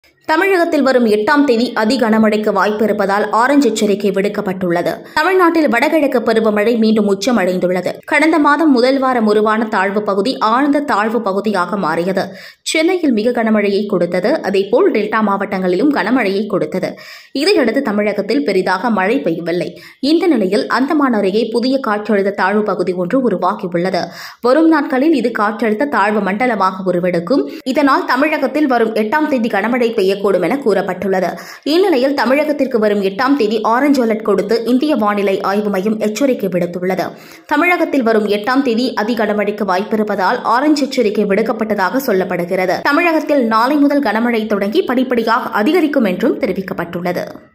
தமிழகத்தில் வரும் எட்டாம் தேதி அதி கனமழைக்கு வாய்ப்பு இருப்பதால் ஆரஞ்சு எச்சரிக்கை விடுக்கப்பட்டுள்ளது தமிழ்நாட்டில் வடகிழக்கு பருவமழை மீண்டும் உச்சமடைந்துள்ளது கடந்த மாதம் முதல் வாரம் உருவான தாழ்வு பகுதி ஆழ்ந்த தாழ்வு பகுதியாக மாறியது சென்னையில் மிக கனமழையை கொடுத்தது அதேபோல் டெல்டா மாவட்டங்களிலும் கனமழையை கொடுத்தது இதையடுத்து தமிழகத்தில் பெரிதாக மழை பெய்யவில்லை இந்த நிலையில் அந்தமான் அருகே புதிய காற்றழுத்த தாழ்வு பகுதி ஒன்று உருவாகியுள்ளது வரும் நாட்களில் இது காற்றழுத்த தாழ்வு மண்டலமாக உருவெடுக்கும் இதனால் தமிழகத்தில் வரும் எட்டாம் தேதி கனமழை பெய்யக்கூடும் என கூறப்பட்டுள்ளது இந்நிலையில் தமிழகத்திற்கு வரும் எட்டாம் தேதி ஆரஞ்ச் அலர்ட் கொடுத்து இந்திய வானிலை ஆய்வு மையம் எச்சரிக்கை விடுத்துள்ளது தமிழகத்தில் வரும் எட்டாம் தேதி அதி கனமழைக்கு வாய்ப்பிருப்பதால் ஆரஞ்ச் எச்சரிக்கை விடுக்கப்பட்டதாக சொல்லப்படுகிறது தமிழகத்தில் நாளை முதல் கனமழை தொடங்கி படிப்படியாக அதிகரிக்கும் என்றும் தெரிவிக்கப்பட்டுள்ளது